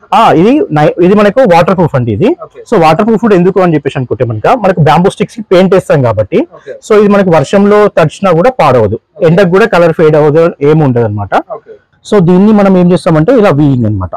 ఆ ఇది నై- ఇది మనకు వాటర్ ప్రూఫ్ అండి ఇది ఓకే సో వాటర్ ప్రూఫ్ ఎందుకు అని చెప్పేసి అనుకుంటే మనక మనకు బ్యాంబూ స్టిక్స్ కి పెయింట్ వేస్తాం కాబట్టి ఓకే సో ఇది మనకు వర్షంలో తడిచినా కూడా పాడవదు ఎండకు కూడా కలర్ ఫేడ్ అవ్వదు ఏమి ఉండదు అనమాట ఓకే సో దీన్ని మనం ఏం చేస్తామంటే ఇలా వీయింగ్ అనమాట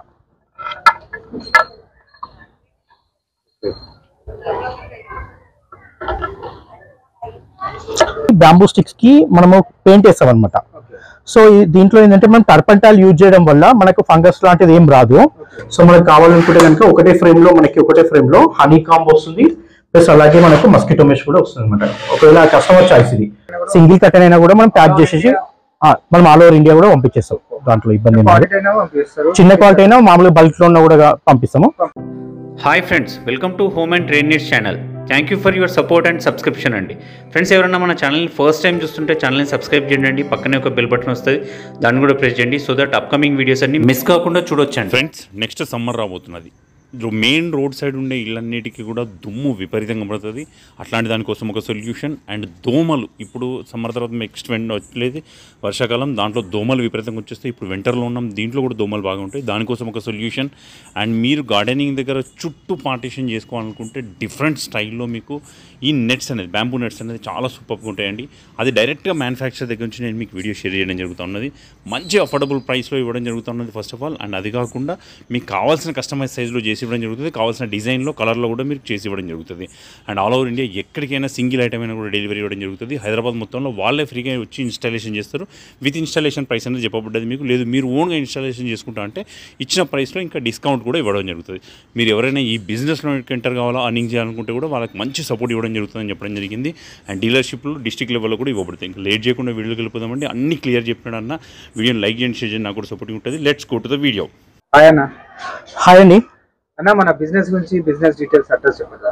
బ్యాంబూ స్టిక్స్ కి మనము పెయింట్ వేస్తాం అనమాట ఓకే సో ఈ- దీంట్లో ఏంటంటే మనం టర్పంటాల్ యూజ్ చేయడం వల్ల మనకు ఫంగస్ లాంటిది ఏం రాదు సో మనకు కావాలనుకుంటే కనుక ఒకటే ఫ్రేమ్ లో మనకి ఒకటే ఫ్రేమ్ లో హనీ కాంబ్ వస్తుంది ప్లస్ అలాగే మనకు మస్కిటో మెష్ కూడా వస్తుంది అనమాట ఒకవేళ కస్టమర్ చాయిస్ ఇది సింగిల్ కట్టన్ అయినా కూడా మనం ప్యాక్ చేసేసి ఆ, మనం ఆల్ ఓవర్ ఇండియా కూడా పంపించేస్తాం దాంట్లో ఇబ్బంది ఏం లేదు క్వాలిటీ అయినా పంపిస్తారు చిన్న క్వాలిటీ అయినా మామూలుగా బల్క్ లో ఉన్నా కూడా పంపిస్తాము hi friends welcome to home and trade needs channel thank you for your support and subscription అండి ఫ్రెండ్స్ ఎవరైనా మన ఛానల్ని ఫస్ట్ టైం చూస్తుంటే ఛానల్ని సబ్స్క్రైబ్ చేయండి పక్కనే ఒక బెల్ బటన్ వస్తుంది దాన్ని కూడా ప్రెస్ చేయండి సో దట్ అప్కమింగ్ వీడియోస్ అన్ని మిస్ కాకుండా చూడొచ్చండి ఫ్రెండ్స్ నెక్స్ట్ సమ్మర్ రాబోతున్నది మెయిన్ రోడ్ సైడ్ ఉండే ఇళ్ళన్నిటికీ కూడా దుమ్ము విపరీతంగా పడుతుంది అట్లాంటి దానికోసం ఒక సొల్యూషన్ అండ్ దోమలు ఇప్పుడు సమ్మర్ తర్వాత నెక్స్ట్ వెంట వచ్చలేదు వర్షాకాలం దాంట్లో దోమలు విపరీతంగా వచ్చేస్తాయి ఇప్పుడు వింటర్లో ఉన్నాం దీంట్లో కూడా దోమలు బాగా ఉంటాయి దానికోసం ఒక సొల్యూషన్ అండ్ మీరు గార్డెనింగ్ దగ్గర చుట్టూ పార్టీషన్ చేసుకోవాలనుకుంటే డిఫరెంట్ స్టైల్లో మీకు ఈ నెట్స్ అనేది బ్యాంబూ నెట్స్ అనేది చాలా సూపర్గా ఉంటాయండి అది డైరెక్ట్గా మ్యానుఫ్యాక్చర్ దగ్గర నుంచి నేను మీకు వీడియో షేర్ చేయడం జరుగుతున్నది మంచి అఫోర్డబుల్ ప్రైస్లో ఇవ్వడం జరుగుతున్నది ఫస్ట్ ఆఫ్ ఆల్ అండ్ అది కాకుండా మీకు కావాల్సిన కస్టమైజ్ సైజ్లో చేసి ఇవ్వడం జరుగుతుంది కావాల్సిన డిజైన్లో కలర్లో కూడా మీరు చేసి ఇవ్వడం జరుగుతుంది అండ్ ఆల్ ఓవర్ ఇండియా ఎక్కడికైనా సింగిల్ ఐటమ్ అయినా కూడా డెలివరీ ఇవ్వడం జరుగుతుంది హైదరాబాద్ మొత్తంలో వాళ్ళే ఫ్రీగా వచ్చి ఇన్స్టాలేషన్ చేస్తారు విత్ ఇన్స్టాలేషన్ ప్రైస్ అనేది చెప్పబడ్డది మీకు లేదు మీరు ఓన్గా ఇన్స్టాలేషన్ చేసుకుంటా అంటే ఇచ్చిన ప్రైస్లో ఇంకా డిస్కౌంట్ కూడా ఇవ్వడం జరుగుతుంది మీరు ఎవరైనా ఈ బిజినెస్లో ఎంటర్ కావాలా అర్నింగ్ చేయాలనుకుంటే కూడా వాళ్ళకి మంచి సపోర్ట్ ఇవ్వడం జరుగుతుందని చెప్పడం జరిగింది అండ్ డీలర్షిప్లు డిస్ట్రిక్ట్ లెవెల్లో కూడా ఇవ్వబడతాయి ఇంకా లేట్ చేయకుండా వీడియోకి వెళ్ళిపోదామండి అన్ని క్లియర్ చెప్పినాడు అన్న వీడియోని లైక్ చేయండి షేర్ చేయండి నాకు కూడా సపోర్ట్ ఉంటుంది let's go to the video hi అన్న హాయ్ అండి అన్న మన బిజినెస్ గురించి బిజినెస్ డీటెయిల్స్ అడ్రస్ చెప్పదా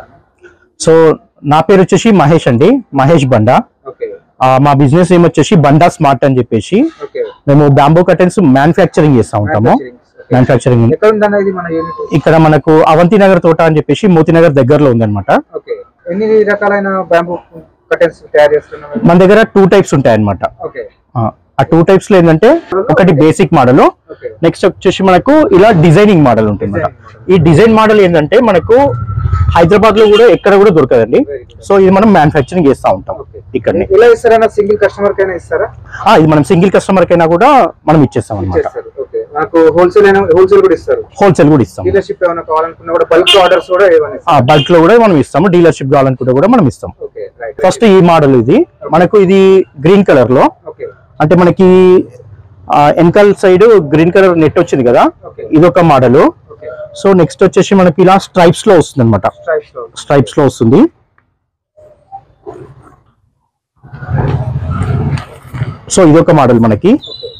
సో నా పేరు వచ్చేసి మహేష్ అండి మహేష్ బండా ఓకే ఆ, మా బిజినెస్ ఏం వచ్చేసి బండా స్మార్ట్ అని చెప్పేసి ఓకే మేము బ్యాంబూ కర్టెన్స్ మ్యానుఫ్యాక్చరింగ్ చేస్తా ఉంటాము మ్యానుఫ్యాక్చరింగ్ ఎక్కడ ఉందన్న ఇది మన యూనిట్ ఇక్కడ మనకు అవంతి నగర్ తోట అని చెప్పేసి మోతినగర్ దగ్గరలో ఉందన్నమాట ఓకే ఎన్ని రకాలైన బ్యాంబూ కర్టెన్స్ తయారు చేస్తున్నాం మన దగ్గర టూ టైప్స్ ఉంటాయి అన్నమాట ఓకే ఆ టూ టైప్స్ లో ఏంటంటే ఒకటి బేసిక్ మోడల్ ఓకే నెక్స్ట్ వచ్చేసి మనకు ఇలా డిజైనింగ్ మోడల్ ఉంటుంది Designing ఈ డిజైన్ మోడల్ ఏంటంటే మనకు హైదరాబాద్ లో కూడా ఎక్కడ కూడా దొరకదండి Very good. సో ఇది మనం మ్యానుఫ్యాక్చరింగ్ చేస్తా ఉంటాం ఓకే ఇక్కడనే ఎలా ఇస్తారన్న సింగిల్ కస్టమర్ కైనా ఇస్తారా ఆ, ఇది మనం సింగిల్ కస్టమర్ కైనా కూడా మనం ఇచ్చేస్తాం అనమాట ఇచ్చేస్తారు ఓకే నాకు హోల్సేల్ అయినా హోల్సేల్ కూడా ఇస్తారు హోల్సేల్ కూడా ఇస్తాం డీలర్షిప్ ఏమైనా కావాలనుకున్నా కూడా బల్క్ ఆర్డర్స్ కూడా ఏమైనా ఆ బల్క్ లో కూడా మనం ఇస్తాము డీలర్షిప్ కావాలనుకుంటే కూడా మనం ఇస్తాం ఓకే రైట్ ఫస్ట్ ఈ మోడల్ ఇది మనకు ఇది గ్రీన్ కలర్ లో ఓకే అంటే మనకి ఆ, వెనకాల సైడ్ గ్రీన్ కలర్ నెట్ వచ్చింది కదా ఓకే ఇది ఒక మోడల్ ఓకే సో నెక్స్ట్ వచ్చేసి మనకి ఇలా స్ట్రైప్స్ లో వస్తుంది అనమాట స్ట్రైప్స్ లో స్ట్రైప్స్ లో వస్తుంది సో ఇదొక మోడల్ మనకి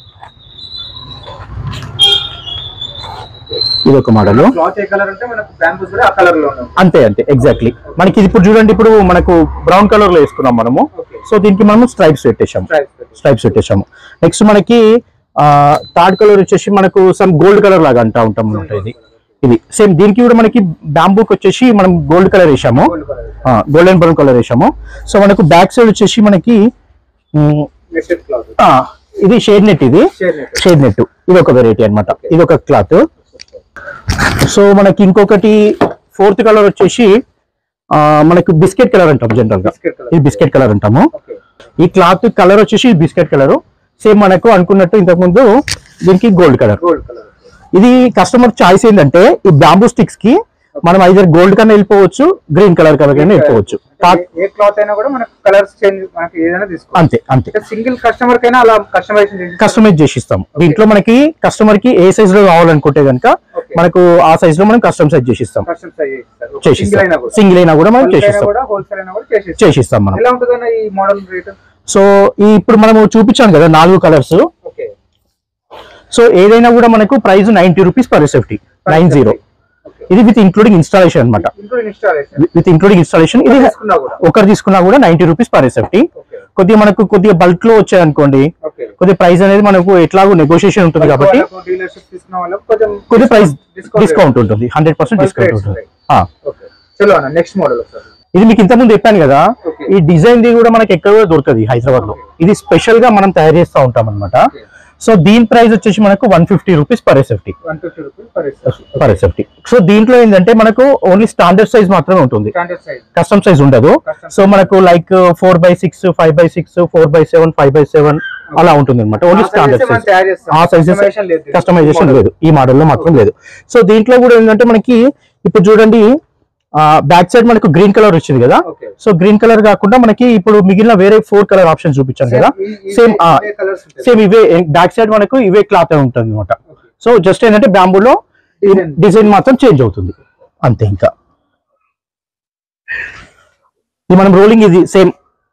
ఇదొక మోడల్ క్లాత్ ఏ కలర్ అంటే మనకు బ్యాంబూస్ కూడా ఆ కలర్ లో ఉన్నాయి అంతే అంతే ఎగ్జాక్ట్లీ మనకి ఇది ఇప్పుడు చూడండి ఇప్పుడు మనకు బ్రౌన్ కలర్ లో వేసుకున్నాం మనము ఓకే సో దీనికి మనము స్ట్రైప్స్ పెట్టేశాము స్ట్రైప్స్ స్ట్రైప్స్ పెట్టేశాము నెక్స్ట్ మనకి థర్డ్ కలర్ వచ్చేసి మనకు సమ్ గోల్డ్ కలర్ లాగా అంటా ఉంటాం అన్నమాట ఇది ఇది సేమ్ దీనికి కూడా మనకి బ్యాంబూకి వచ్చేసి మనం గోల్డ్ కలర్ వేసాము gold colour golden brown colour వేసాము సో మనకు బ్యాక్ సైడ్ వచ్చేసి మనకి మ్, నెక్స్ట్ క్లాత్ ఆ, ఇది షేడ్ నెట్ ఇది షేర్ నెట్ షేడ్ నెట్ ఇది ఒక వెరైటీ అన్నమాట ఇది ఒక క్లాత్ సో మనకి ఇంకొకటి ఫోర్త్ కలర్ వచ్చేసి ఆ, మనకి బిస్కెట్ కలర్ అంటాం జనరల్ గా బిస్కెట్ కలర్ ఇది బిస్కెట్ కలర్ అంటాము ఓకే ఈ క్లాత్ కలర్ వచ్చేసి బిస్కెట్ కలర్ సేమ్ మనకు అనుకున్నట్టు ఇంతకు ముందు దీనికి గోల్డ్ కలర్ గోల్డ్ కలర్ ఇది కస్టమర్ చాయిస్ ఏంటంటే ఈ బ్యాంబూ స్టిక్స్ కి మనం ఐదర్ గోల్డ్ కన్నా వెళ్ళిపోవచ్చు గ్రీన్ కలర్ కలర్ కన్నా వెళ్ళిపోవచ్చు కా- ఏ క్లాత్ అయినా కూడా మనకు కలర్స్ చేంజ్ మనకి ఏదైనా తీసుకోవచ్చు అంతే అంతే సింగిల్ కస్టమర్ కైనా అలా కస్టమైజేషన్ చేసి కస్టమైజ్ చేసి ఇస్తాం దీంట్లో మనకి కస్టమర్ కి ఏ సైజ్ లో కావాలనుకుంటే కనుక Okay. మనకు ఆ సైజ్ లో మనం కస్టమైజ్ చేసి ఇస్తాం కస్టమ్ సైజ్ చేస్తారు చేసి సింగిల్ అయినా ఇస్తాం కూడా సింగిల్ అయినా కూడా మనం Bulk చేసి అయినా ఇస్తాం కూడా హోల్సేల్ అయినా కూడా చేసి ఇస్తారు. చేసి ఇస్తాం మనం ఎలా ఉంటుందన్న ఈ మోడల్ రేట్ సో ఈ ఇప్పుడు మనము చూపించాను కదా నాలుగు కలర్స్ ఓకే సో ఏదైనా కూడా మనకు price ninety rupees per SFT nine zero okay ఇది విత్ ఇంక్లూడింగ్ ఇన్స్టాలేషన్ అనమాట include installation with including installation ఇది తీసుకున్నా కూడా ఒకరు తీసుకున్నా కూడా ninety rupees per SFT okay కొద్దిగా మనకు కొద్దిగా బల్క్ లో వచ్చాయనుకోండి ఓకే కొద్దిగా ప్రైస్ అనేది మనకు ఎట్లాగో నెగోషియేషన్ ఉంటుంది కాబట్టి డీలర్షిప్ తీసుకున్న వాళ్ళకి కొంచెం కొద్దిగా ప్రైస్ discount డిస్కౌంట్ ఉంటుంది hundred percent Bulk discount rates ఉంటుంది ఉంటాయి. ఆ. ఓకే చలో అన్న నెక్స్ట్ మోడల్ సార్ ఇది మీకు ఇంత ముందు చెప్పాను కదా Okay. ఈ డిజైన్ ది కూడా మనకి ఎక్కడ కూడా దొరకదు హైదరాబాద్ లో ఇది స్పెషల్ గా మనం తయారు చేస్తూ ఉంటాం అనమాట Okay. సో దీని ప్రైస్ వచ్చేసి మనకు one fifty rupees per SFT one fifty rupees per per SFT so దీంట్లో ఏంటంటే మనకు ఓన్లీ స్టాండర్డ్ సైజ్ మాత్రమే ఉంటుంది స్టాండర్డ్ సైజ్ కస్టమ్ సైజ్ ఉండదు Custom సో మనకు like four by six five by six four by seven five by seven అలా ఉంటుంది అనమాట ఓన్లీ స్టాండర్డ్ సైజ్ ఆ సైజెస్ కస్టమైజేషన్ లేదు ఈ మోడల్లో మాత్రం లేదు సో దీంట్లో కూడా ఏంటంటే మనకి ఇప్పుడు చూడండి బ్యాక్ సైడ్ మనకు గ్రీన్ కలర్ వచ్చింది కదా ఓకే సో గ్రీన్ కలర్ కాకుండా మనకి ఇప్పుడు మిగిలిన వేరే ఫోర్ కలర్ ఆప్షన్స్ చూపించాను కదా సేమ్ కలర్స్ సేమ్ ఇవే బ్యాక్ సైడ్ మనకు ఇవే క్లాత్ ఉంటుంది అనమాట సో జస్ట్ ఏంటంటే బ్యాంబూలో Design. డిజైన్ మాత్రం చేంజ్ అవుతుంది అంతే ఇంకా ఇది మనం రోలింగ్ ఇది same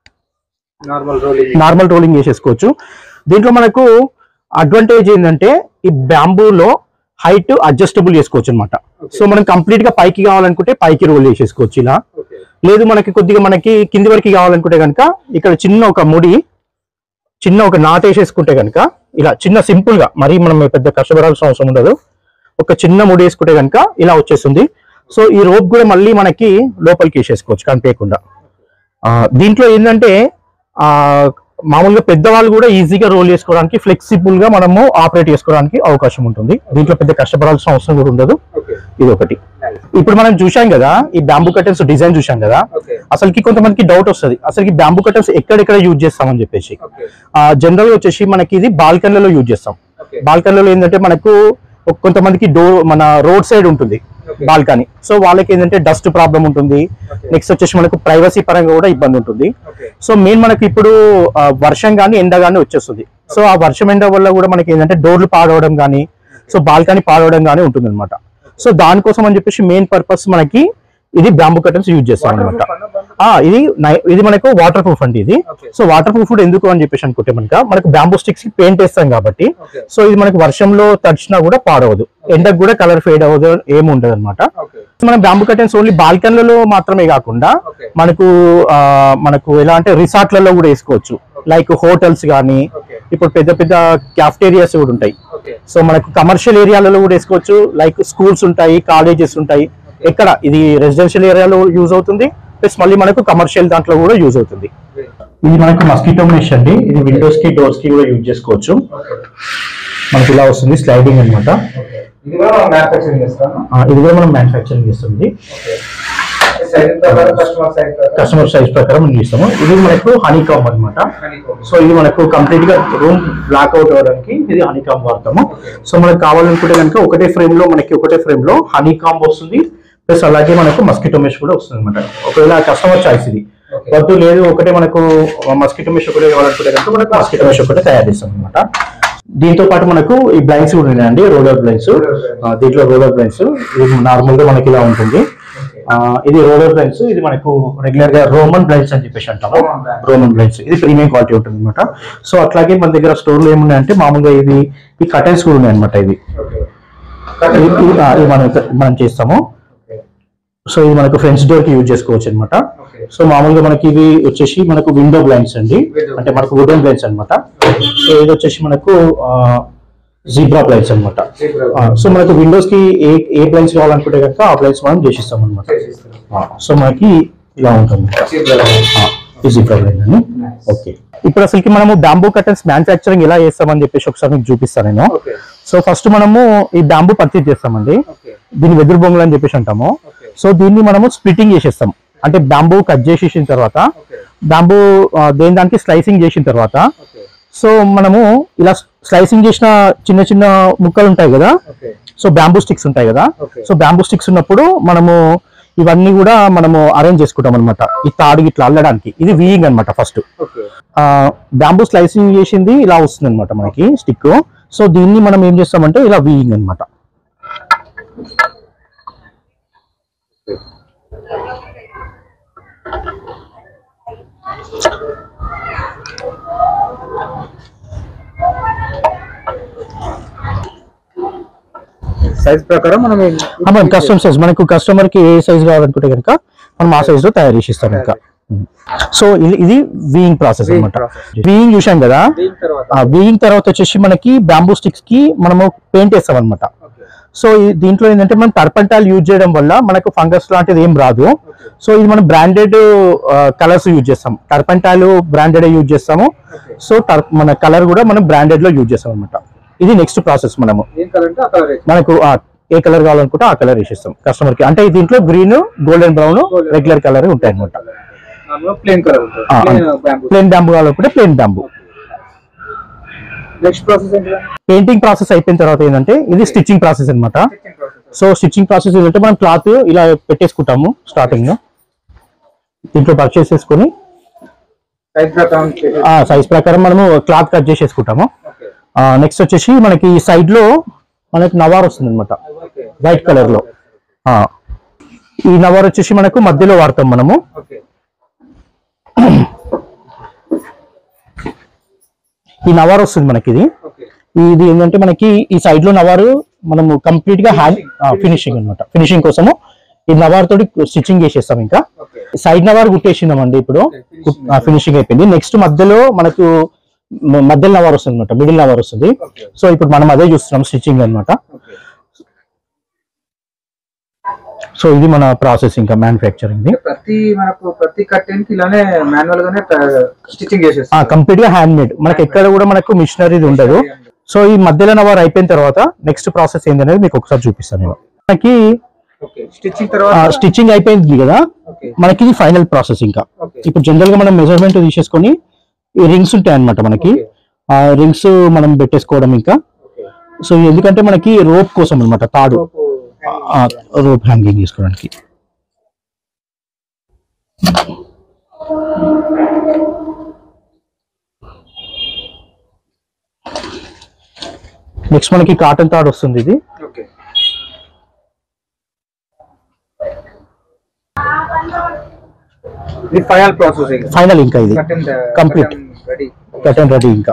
normal rolling normal rolling చేసేసుకోవచ్చు దీంట్లో మనకు అడ్వాంటేజ్ ఏంటంటే ఈ బ్యాంబూలో హైట్ అడ్జస్టబుల్ చేసుకోవచ్చు అనమాట సో మనం కంప్లీట్ గా పైకి కావాలనుకుంటే పైకి రోల్ చేసేసుకోవచ్చు ఇలా ఓకే లేదు మనకి కొద్దిగా మనకి కింది వరకు కావాలనుకుంటే కనుక ఇక్కడ చిన్న ఒక ముడి చిన్న ఒక నాట్ వేసేసుకుంటే కనుక ఇలా చిన్న సింపుల్ గా మరి మనం పెద్ద కష్టపడాల్సిన అవసరం ఉండదు ఒక చిన్న ముడి వేసుకుంటే కనుక ఇలా వచ్చేస్తుంది సో ఈ రోప్ కూడా మళ్ళీ మనకి లోపలికి వేసేసుకోవచ్చు కనిపించకుండా ఆ, దీంట్లో ఏంటంటే ఆ మామూలుగా పెద్దవాళ్ళు కూడా ఈజీగా రోల్ చేసుకోవడానికి ఫ్లెక్సిబుల్ గా మనము ఆపరేట్ చేసుకోవడానికి అవకాశం ఉంటుంది దీంట్లో పెద్ద కష్టపడాల్సిన అవసరం కూడా ఉండదు ఓకే ఇది ఒకటి ఇప్పుడు మనం చూసాం కదా ఈ బ్యాంబూ కర్టెన్స్ డిజైన్ చూసాం కదా ఓకే అసలుకి కొంతమందికి డౌట్ వస్తుంది అసలుకి బ్యాంబూ కర్టెన్స్ ఎక్కడెక్కడ యూజ్ చేస్తామని చెప్పేసి ఓకే జనరల్ వచ్చేసి మనకి ఇది బాల్కన్లలో యూజ్ చేస్తాం ఓకే బాల్కనీలో ఏంటంటే మనకు ఒక- కొంతమందికి డోర్ మన రోడ్ సైడ్ ఉంటుంది ఓకే బాల్కనీ సో వాళ్ళకి ఏంటంటే డస్ట్ ప్రాబ్లం ఉంటుంది ఓకే నెక్స్ట్ వచ్చేసి మనకు ప్రైవసీ పరంగా కూడా ఇబ్బంది ఉంటుంది ఓకే సో మెయిన్ మనకి ఇప్పుడు ఆ, వర్షం కానీ ఎండ కానీ వచ్చేస్తుంది సో ఆ వర్షం ఎండ వల్ల కూడా మనకి ఏంటంటే డోర్లు పాడవడం కానీ సో బాల్కనీ పాడవడం కానీ ఉంటుంది అనమాట సో దానికోసం అని చెప్పేసి మెయిన్ పర్పస్ మనకి ఇది బ్యాంబూ కర్టన్స్ యూజ్ చేస్తాం అనమాట ఇది నై- ఇది మనకు వాటర్ ప్రూఫ్ అండి ఇది ఓకే సో వాటర్ ప్రూఫ్ ఎందుకు అని చెప్పేసి అనుకుంటే మనక మనకు బ్యాంబూ స్టిక్స్ కి పెయింట్ వేస్తాం కాబట్టి ఓకే సో ఇది మనకు వర్షంలో తడిచినా కూడా పాడవదు ఎండకు కూడా కలర్ ఫేడ్ అవ్వదు ఏమి ఉండదు అనమాట ఓకే మనం బ్యాంబూ కర్టెన్స్ ఓన్లీ బాల్కన్లలో మాత్రమే కాకుండా ఓకే మనకు ఆ, మనకు ఎలా అంటే రిసార్ట్లలో కూడా వేసుకోవచ్చు లైక్ హోటల్స్ కానీ ఓకే ఇప్పుడు పెద్ద పెద్ద క్యాఫ్టేరియాస్ కూడా ఉంటాయి ఓకే సో మనకు కమర్షియల్ ఏరియాలలో కూడా వేసుకోవచ్చు లైక్ స్కూల్స్ ఉంటాయి కాలేజెస్ ఉంటాయి ఎక్కడ ఇది రెసిడెన్షియల్ ఏరియాలో యూజ్ అవుతుంది ప్లస్ మళ్ళీ మనకు కమర్షియల్ దాంట్లో కూడా యూజ్ అవుతుంది ఇది మనకు మస్కిటో మెష్ అండి ఇది విండోస్ కి డోర్స్ కి కూడా యూజ్ చేసుకోవచ్చు ఓకే మనకి ఇలా వస్తుంది స్లైడింగ్ అన్నమాట ఓకే ఇది కూడా మనం మ్యానుఫ్యాక్చరింగ్ చేస్తాము ఆ, ఇది కూడా మనం మ్యానుఫ్యాక్చరింగ్ చేస్తుంది ఓకే సైజ్ ప్రకారం కస్టమర్ సైజ్ ప్రకారం కస్టమర్ సైజ్ ప్రకారం మనం చేస్తాము ఇది మనకు హనీ కామ్ అనమాట honeycomb. సో ఇది మనకు కంప్లీట్ గా రూమ్ బ్లాక్ అవుట్ అవ్వడానికి ఇది హనీ కామ్ వాడతాము సో మనకు కావాలనుకుంటే కనుక ఒకటే ఫ్రేమ్ లో మనకి ఒకటే ఫ్రేమ్ లో హనీ కామ్ వస్తుంది ప్లస్ అలాగే మనకు మస్కిటో మెష్ కూడా వస్తుంది అనమాట ఒకవేళ కస్టమర్ చాయిస్ ఇది Okay. వద్దు లేదు ఒకటే మనకు మస్కిటో మెష్ ఒకటే కావాలనుకుంటే కనుక మనకు మస్కిటో మెష్ ఒకటే తయారు చేస్తాం అనమాట దీంతో పాటు మనకు ఈ బ్లైండ్స్ కూడా ఉన్నాయండి రోలర్ బ్లైండ్స్ దీంట్లో రోలర్ బ్లైండ్స్ ఇది నార్మల్ గా మనకి ఇలా ఉంటుంది ఆ, ఇది రోలర్ బ్లైండ్స్ ఇది మనకు రెగ్యులర్ గా రోమన్ బ్లైండ్స్ అని చెప్పేసి అంటాము Roman blinds. రోమన్ బ్లైండ్స్ ఇది ప్రీమియం క్వాలిటీ ఉంటుంది అనమాట సో అట్లాగే మన దగ్గర స్టోర్ లో ఏమున్నాయంటే మామూలుగా ఇది ఈ కటన్స్ కూడా ఉన్నాయి అనమాట ఇది ఓకే ఇది- ఇది- ఆ, ఇది మనం మనం చేస్తాము ఓకే సో ఇది మనకు ఫ్రెండ్స్ డోర్ కి యూజ్ చేసుకోవచ్చు అనమాట ఓకే సో మామూలుగా మనకి ఇవి వచ్చేసి మనకు విండో బ్లైండ్స్ అండి Window అంటే మనకు వుడెన్ బ్లైండ్స్ అనమాట సో ఇది వచ్చేసి మనకు జీబ్రా బ్లైండ్స్ అనమాట సో మనకు విండోస్ కి ఏ ఏ బ్లైండ్స్ కావాలనుకుంటే కనుక ఆ బ్లైండ్స్ మనం చేసిస్తాం అనమాట చేసిస్తున్నాం సో మనకి ఇలా ఉంటుంది ఈజీ ప్రాబ్లం అని ఓకే ఇప్పుడు అసలుకి మనము బ్యాంబూ కర్టన్స్ మ్యానుఫ్యాక్చరింగ్ ఎలా చేస్తామని చెప్పేసి ఒకసారి మీకు చూపిస్తాను నేను ఓకే సో ఫస్ట్ మనము ఈ బ్యాంబూ పర్చేజ్ చేస్తామండి ఓకే దీన్ని వెదురు బొంగులు అని చెప్పేసి అంటాము ఓకే సో దీన్ని మనము స్ప్లిట్టింగ్ చేసేస్తాం అంటే బ్యాంబూ కట్ చేసేసిన తర్వాత ఓకే బ్యాంబూ ఆ, దేని దానికి స్లైసింగ్ చేసిన తర్వాత ఓకే సో మనము ఇలా స్లైసింగ్ చేసిన చిన్న చిన్న ముక్కలు ఉంటాయి కదా ఓకే సో బ్యాంబూ స్టిక్స్ ఉంటాయి కదా ఓకే సో బ్యాంబూ స్టిక్స్ ఉన్నప్పుడు మనము ఇవన్నీ కూడా మనము అరేంజ్ చేసుకుంటాం అనమాట ఈ తాడు ఇట్లా అల్లడానికి ఇది వీయింగ్ అనమాట ఫస్ట్ ఓకే బ్యాంబూ స్లైసింగ్ చేసింది ఇలా వస్తుంది అనమాట మనకి స్టిక్ సో దీన్ని మనం ఏం చేస్తామంటే ఇలా వీయింగ్ అనమాట సైజ్ ప్రకారం మనం మనం కస్టమ్ సైజ్ మనకు కస్టమర్ కి ఏ సైజ్ కావాలనుకుంటే కనుక మనం ఆ సైజ్ లో తయారు చేసి ఇస్తాం ఇంకా సో ఇది ఇది వీయింగ్ ప్రాసెస్ Weeing అనమాట process. వీయింగ్ చూసాం కదా దీని తర్వాత ఆ వీయింగ్ తర్వాత వచ్చేసి మనకి బ్యాంబూ స్టిక్స్ కి మనము పెయింట్ వేస్తాం అనమాట ఓకే సో ఈ- దీంట్లో ఏంటంటే మనం టర్పంటాల్ యూజ్ చేయడం వల్ల మనకు ఫంగస్ లాంటిది ఏం రాదు సో ఇది మనం బ్రాండెడ్ కలర్స్ యూజ్ చేస్తాం టర్పంటాల్ బ్రాండెడ్ యూజ్ చేస్తాము సో టర్ మన కలర్ కూడా మనం బ్రాండెడ్ లో యూజ్ చేస్తాం అనమాట ఇది నెక్స్ట్ ప్రాసెస్ మనము ఏం కలర్ అంటే ఆ కలర్ మనకు ఆ, ఏ కలర్ కావాలనుకుంటే ఆ కలర్ వేసేస్తాం కస్టమర్ కి అంటే దీంట్లో green golden brown regular colour ఉంటాయి అనమాట ప్లేన్ కలర్ ఉంటుంది ఆ, ప్లేన్ బ్యాంబూ ప్లేన్ బ్యాంబు కావాలనుకుంటే ప్లేన్ బ్యాంబు నెక్స్ట్ ప్రాసెస్ ఏంటి పెయింటింగ్ ప్రాసెస్ అయిపోయిన తర్వాత ఏంటంటే ఇది స్టిచ్చింగ్ ప్రాసెస్ అన్నమాట stitching process so stitching process ఏంటంటే మనం క్లాత్ ఇలా పెట్టేసుకుంటాము స్టార్టింగ్ లో దీంట్లో పర్చేస్ చేసుకొని సైజ్ ప్రకారం చేసేసి ఆ సైజ్ ప్రకారం మనము క్లాత్ కట్ చేసేసుకుంటాము ఓకే నెక్స్ట్ వచ్చేసి మనకి సైడ్ లో మనకి నవార్ వస్తుంది అనమాట ఓకే వైట్ కలర్ లో ఆ, ఈ నవార్ వచ్చేసి మనకు మధ్యలో వాడతాం మనము ఓకే ఈ నవార్ వస్తుంది మనకి ఇది ఓకే ఇది ఏంటంటే మనకి ఈ సైడ్ లో నవారు మనము కంప్లీట్ గా హ్యాండ్ ఫినిషింగ్ అన్నమాట ఫినిషింగ్ కోసము ఈ నవార్ తోటి స్టిచ్చింగ్ చేసేస్తాం ఇంకా ఓకే సైడ్ నవార్ కుట్టేసిందామండి ఇప్పుడు ఫినిషింగ్ అయిపోయింది నెక్స్ట్ మధ్యలో మనకు మ- మధ్యలో నవార్ వస్తుంది అనమాట మిడిల్ నవార్ వస్తుంది ఓకే సో ఇప్పుడు మనం అదే చూస్తున్నాం స్టిచ్చింగ్ అన్నమాట ఓకే సో ఇది మన ప్రాసెస్ ఇంకా మ్యానుఫ్యాక్చరింగ్ ది ప్రతి మనకు ప్రతి కట్టెన్ కి ఇలానే మాన్యువల్ గానే స్టిచ్చింగ్ చేసేస్తాం కంప్లీట్ గా హ్యాండ్ మేడ్ మనకి ఎక్కడ కూడా మనకు మిషనరీ ఉండదు సో ఈ మధ్యలో నవార్ అయిపోయిన తర్వాత నెక్స్ట్ ప్రాసెస్ ఏంటనేది మీకు ఒకసారి చూపిస్తాను నేను మనకి ఓకే స్టిచ్చింగ్ తర్వాత స్టిచ్చింగ్ అయిపోయింది కదా ఓకే మనకి ఇది ఫైనల్ ప్రాసెస్ ఇంకా ఓకే ఇప్పుడు జనరల్ గా మనం మెజర్మెంట్ తీసేసుకొని ఈ రింగ్స్ ఉంటాయి అన్నమాట మనకి Okay. ఆ రింగ్స్ మనం పెట్టేసుకోవడం ఇంకా ఓకే సో ఎందుకంటే మనకి రోప్ కోసం అన్నమాట తాడు Rope hanging రోప్ హ్యాంగింగ్ చేసుకోవడానికి నెక్స్ట్ మనకి కాటన్ తాడు వస్తుంది ఇది ఓకే ఇది ఫైనల్ ప్రాసెస్ ఇంకా ఫైనల్ ఇంకా ఇది curtain Complete. Ready curtain ready ఇంకా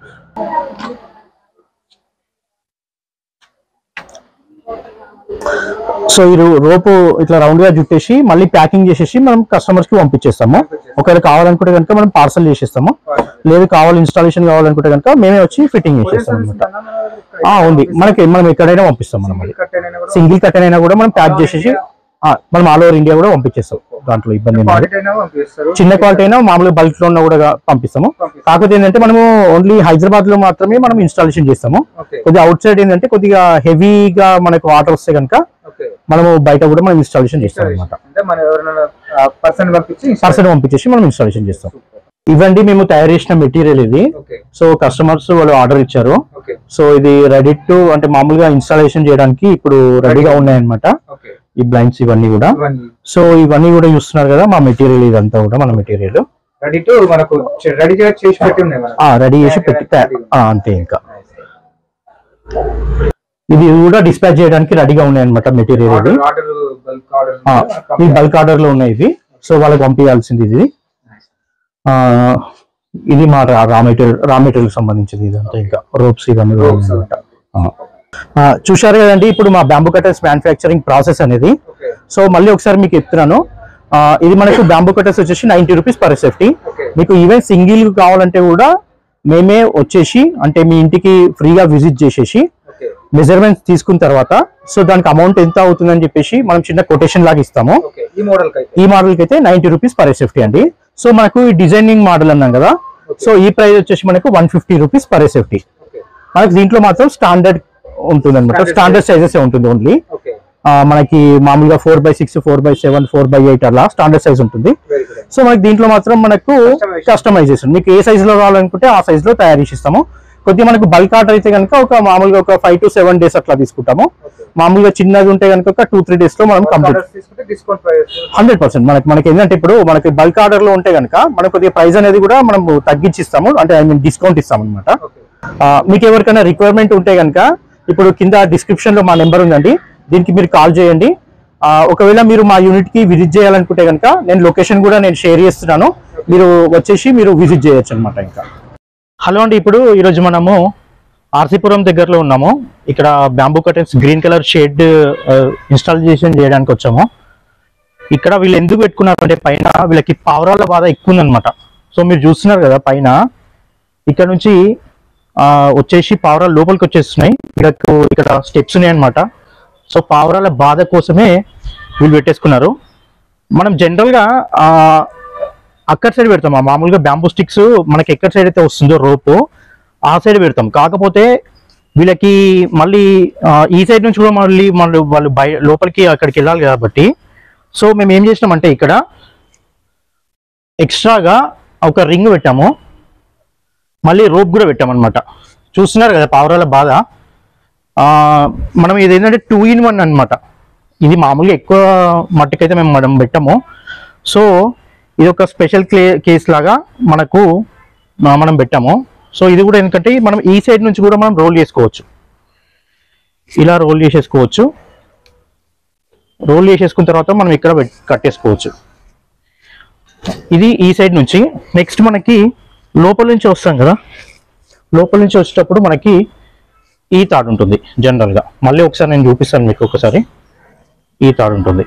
సో ఈ రోపు ఇట్లా రౌండ్ గా చుట్టేసి మళ్ళీ ప్యాకింగ్ చేసేసి మనం కస్టమర్స్ కి పంపించేస్తాము ఒకవేళ కావాలనుకుంటే కనుక మనం పార్సల్ చేసేస్తాము లేదు కావాలి ఇన్స్టాలేషన్ కావాలనుకుంటే కనుక మేమే వచ్చి ఫిట్టింగ్ చేసేస్తాం అనమాట ఆ ఉంది మనకి మనం ఎక్కడైనా పంపిస్తాం మనం అది కట్టెన్ అయినా కూడా సింగిల్ కట్టెన్ అయినా కూడా మనం ప్యాక్ చేసేసి ఆ, మనం ఆల్ ఓవర్ ఇండియా కూడా పంపించేస్తాం దాంట్లో ఇబ్బంది ఏం లేదు క్వాలిటీ అయినా పంపిస్తారు చిన్న క్వాలిటీ అయినా మామూలుగా బల్క్ లో ఉన్నా కూడా పంపిస్తాము పంపిస్తాం. కాకపోతే ఏంటంటే మనము ఓన్లీ హైదరాబాద్ లో మాత్రమే మనం ఇన్స్టాలేషన్ చేస్తాము ఓకే కొద్దిగా అవుట్ సైడ్ ఏంటంటే కొద్దిగా హెవీగా మనకు వాటర్ వస్తే కనుక ఓకే మనము బయట కూడా మనం ఇన్స్టాలేషన్ చేస్తాం అనమాట అంటే మనం ఎవరైనా పర్సన్ పంపించి పర్సన్ పంపించేసి మనం ఇన్స్టాలేషన్ చేస్తాం ఇవ్వండి మేము తయారు చేసిన మెటీరియల్ ఇది ఓకే సో కస్టమర్స్ వాళ్ళు ఆర్డర్ ఇచ్చారు ఓకే సో ఇది రెడీ టు అంటే మామూలుగా ఇన్స్టాలేషన్ చేయడానికి ఇప్పుడు రెడీగా ఉన్నాయన్నమాట ఓకే ఈ బ్లైండ్స్ ఇవన్నీ కూడా ఇవన్నీ సో ఇవన్నీ కూడా చూస్తున్నారు కదా మా మెటీరియల్ ఇదంతా కూడా మన మెటీరియల్ రెడీ టు మనకు రెడీ చేసి పెట్టి ఉన్నాయి మనం రెడీ చేసి పెట్టి తయా- ఆ, అంతే ఇంకా ఇది కూడా డిస్పాచ్ చేయడానికి రెడీగా ఉన్నాయి అనమాట మెటీరియల్ ఇది ఆర్డర్ ఆర్డర్ బల్క్ ఆర్డర్ ఆ, ఈ బల్క్ ఆర్డర్ లో ఉన్నాయి ఇవి సో వాళ్ళకి పంపించాల్సింది ఇది ఆ, ఇది మా రా రా మెటీరియల్ రా మెటీరియల్ సంబంధించింది ఇదంతా ఇంకా రోప్స్ ఇవన్నీ కూడా Ropes. ఉన్నాయన్నమాట. ఆ. ఆ, చూశారు కదండి ఇప్పుడు మా బ్యాంబూ కటర్స్ మ్యానుఫ్యాక్చరింగ్ ప్రాసెస్ అనేది ఓకే సో మళ్ళీ ఒకసారి మీకు చెప్తున్నాను ఆ, ఇది మనకు బ్యాంబూ కటర్స్ వచ్చేసి ninety rupees per SFT okay మీకు ఈవెన్ సింగిల్ కావాలంటే కూడా మేమే వచ్చేసి అంటే మీ ఇంటికి ఫ్రీగా విజిట్ చేసేసి ఓకే మెజర్మెంట్స్ తీసుకున్న తర్వాత సో దానికి అమౌంట్ ఎంత అవుతుందని చెప్పేసి మనం చిన్న కొటేషన్ లాగా ఇస్తాము ఓకే ఈ మోడల్ కి అయితే ఈ మోడల్ కి అయితే నైన్టీ రూపీస్ పర్ సేఫ్టీ అండి సో మనకు ఈ డిజైనింగ్ మోడల్ అన్నాం కదా సో ఈ ప్రైస్ వచ్చేసి మనకు one fifty rupees per SFT okay మనకి దీంట్లో మాత్రం స్టాండర్డ్ ఉంటుంది అనమాట Standard స్టాండర్డ్ సైజెస్ ఉంటుంది ఓన్లీ ఓకే మనకి మామూలుగా four by six four by seven four by eight అలా స్టాండర్డ్ సైజ్ ఉంటుంది వెరీ గుడ్ సో మనకి దీంట్లో మాత్రం మనకు Customization. కస్టమైజేషన్ మీకు ఏ సైజ్ లో కావాలనుకుంటే ఆ సైజ్ లో తయారు చేసిస్తాము కొద్దిగా మనకు బల్క్ ఆర్డర్ అయితే కనుక ఒక మామూలుగా ఒక ఫైవ్ టు సెవెన్ డేస్ అట్లా తీసుకుంటాము ఓకే మామూలుగా చిన్నది ఉంటే కనుక ఒక టూ త్రీ డేస్ లో మనం కంప్లీట్ ఆర్డర్స్ తీసుకుంటే డిస్కౌంట్ ప్రైస్ హండ్రెడ్ పర్సెంట్ మనకి మనకి ఏంటంటే ఇప్పుడు మనకి బల్క్ ఆర్డర్ లో ఉంటే కనుక మనకు కొద్దిగా ప్రైస్ అనేది కూడా మనం తగ్గించి ఇస్తాము అంటే ఐ మీన్ డిస్కౌంట్ ఇస్తాం అనమాట ఓకే మీకు ఎవరికైనా రిక్వైర్మెంట్ ఉంటే కనుక ఇప్పుడు కింద డిస్క్రిప్షన్ లో మా నెంబర్ ఉందండి దీనికి మీరు కాల్ చేయండి ఆ, ఒకవేళ మీరు మా యూనిట్ కి విజిట్ చేయాలనుకుంటే కనుక నేను లొకేషన్ కూడా నేను షేర్ చేస్తున్నాను మీరు వచ్చేసి మీరు విజిట్ చేయొచ్చు అనమాట ఇంకా హలో అండి ఇప్పుడు ఈరోజు మనము ఆర్సీపురం దగ్గరలో ఉన్నాము ఇక్కడ bamboo curtains green colour shade installation చేయడానికి వచ్చాము ఇక్కడ వీళ్ళు ఎందుకు పెట్టుకున్నారంటే పైన వీళ్ళకి పావురాల బాధ ఎక్కువ ఉందన్నమాట సో మీరు చూస్తున్నారు కదా పైన ఇక్కడ నుంచి ఆ, వచ్చేసి పావురాలు లోపలికి వచ్చేస్తున్నాయి ఇక్కడ ఇక్కడ స్టెప్స్ ఉన్నాయి అనమాట సో పావురాల బాధ కోసమే వీళ్ళు పెట్టేసుకున్నారు మనం జనరల్గా అక్కడ సైడ్ పెడతాం ఆ మామూలుగా బ్యాంబూ స్టిక్స్ మనకి ఎక్కడ సైడ్ అయితే వస్తుందో రోపు ఆ సైడ్ పెడతాం కాకపోతే వీళ్ళకి మళ్ళీ ఆ, ఈ సైడ్ నుంచి కూడా మళ్ళీ మళ్ళీ వాళ్ళు బయ లోపలికి అక్కడికి వెళ్ళాలి కాబట్టి సో మేము ఏం చేసినామంటే ఇక్కడ ఎక్స్ట్రాగా ఒక రింగ్ పెట్టాము మళ్ళీ రోప్ కూడా పెట్టామన్నమాట చూస్తున్నారు కదా పావురాల బాధ ఆ, మనం ఇది ఏంటంటే టూ ఇన్ వన్ అన్నమాట ఇది మామూలుగా ఎక్కువ మట్టుకైతే మేము మనం పెట్టాము సో ఇది ఒక స్పెషల్ క్లే కేస్ లాగా మనకు ఆ, మనం పెట్టాము సో ఇది కూడా ఎందుకంటే మనం ఈ సైడ్ నుంచి కూడా మనం రోల్ చేసుకోవచ్చు ఇలా రోల్ చేసేసుకోవచ్చు రోల్ చేసేసుకున్న తర్వాత మనం ఇక్కడ పెట్- కట్టేసుకోవచ్చు ఇది ఈ సైడ్ నుంచి నెక్స్ట్ మనకి లోపల నుంచి వస్తాం కదా లోపల నుంచి వచ్చేటప్పుడు మనకి ఈ తాడు ఉంటుంది జనరల్గా మళ్ళీ ఒకసారి నేను చూపిస్తాను మీకు ఒకసారి ఈ తాడు ఉంటుంది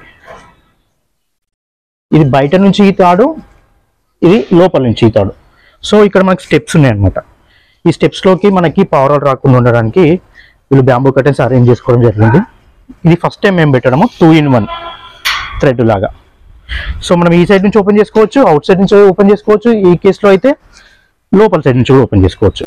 ఇది బయట నుంచి ఈ తాడు ఇది లోపల నుంచి ఈ తాడు సో ఇక్కడ మనకి స్టెప్స్ ఉన్నాయన్నమాట ఈ స్టెప్స్లోకి మనకి పావురాలు రాకుండా ఉండడానికి వీళ్ళు బ్యాంబూ కటెన్స్ అరేంజ్ చేసుకోవడం జరిగింది ఇది ఫస్ట్ టైం మేము పెట్టడము టూ ఇన్ వన్ థ్రెడ్ లాగా సో మనం ఈ సైడ్ నుంచి ఓపెన్ చేసుకోవచ్చు అవుట్ సైడ్ నుంచి ఓపెన్ చేసుకోవచ్చు ఈ కేసులో అయితే లోపల సైడ్ నుంచి కూడా ఓపెన్ చేసుకోవచ్చు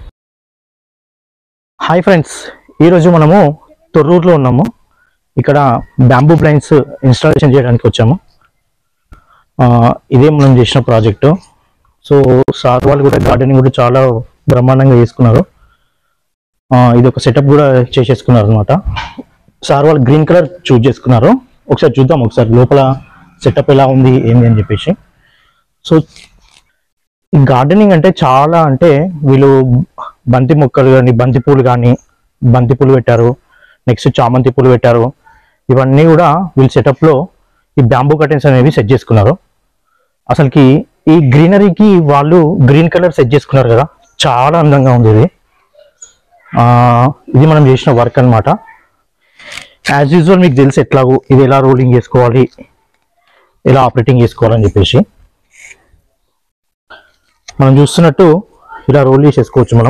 హాయ్ ఫ్రెండ్స్ ఈరోజు మనము తొర్రూరులో ఉన్నాము ఇక్కడ బ్యాంబూ బ్లైన్స్ ఇన్స్టాలేషన్ చేయడానికి వచ్చాము ఆ, ఇదే మనం చేసిన ప్రాజెక్టు సో సార్ వాళ్ళు కూడా గార్డెనింగ్ కూడా చాలా బ్రహ్మాండంగా చేసుకున్నారు ఆ, ఇది ఒక సెటప్ కూడా చేసేసుకున్నారు అనమాట సార్ వాళ్ళు గ్రీన్ కలర్ చూజ్ చేసుకున్నారు ఒకసారి చూద్దాం ఒకసారి లోపల సెటప్ ఎలా ఉంది ఏంది అని చెప్పేసి సో ఈ గార్డెనింగ్ అంటే చాలా అంటే వీళ్ళు బంతి మొక్కలు కానీ బంతి పూలు కానీ బంతి పూలు పెట్టారు నెక్స్ట్ చామంతి పూలు పెట్టారు ఇవన్నీ కూడా వీళ్ళు సెటప్లో ఈ బ్యాంబూ కర్టెన్స్ అనేవి సెట్ చేసుకున్నారు అసలుకి ఈ గ్రీనరీకి వాళ్ళు గ్రీన్ కలర్ సెట్ చేసుకున్నారు కదా చాలా అందంగా ఉంది ఇది ఆ, ఇది మనం చేసిన వర్క్ అన్నమాట యాజ్ యూజువల్ మీకు తెలుసు ఎట్లాగో ఇది ఎలా రోలింగ్ చేసుకోవాలి ఎలా ఆపరేటింగ్ చేసుకోవాలని చెప్పేసి మనం చూస్తున్నట్టు ఇలా రోల్ చేసేసుకోవచ్చు మనం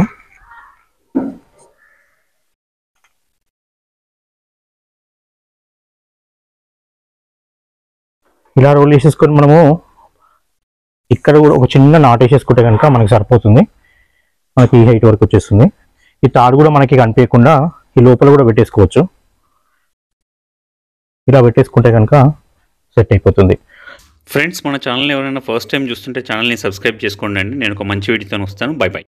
ఇలా రోల్ చేసేసుకొని మనము ఇక్కడ కూడా ఒక చిన్న నాట్ వేసేసుకుంటే కనుక మనకి సరిపోతుంది మనకి ఈ హైట్ వరకు వచ్చేస్తుంది ఈ తాడు కూడా మనకి కనిపించకుండా ఈ లోపల కూడా పెట్టేసుకోవచ్చు ఇలా పెట్టేసుకుంటే కనుక సెట్ అయిపోతుంది ఫ్రెండ్స్ మన ఛానల్ ఎవరైనా ఫస్ట్ టైం చూస్తుంటే ఛానల్ని సబ్స్క్రైబ్ చేసుకోండి అండి నేను ఒక మంచి వీడియోతో వస్తాను బై బై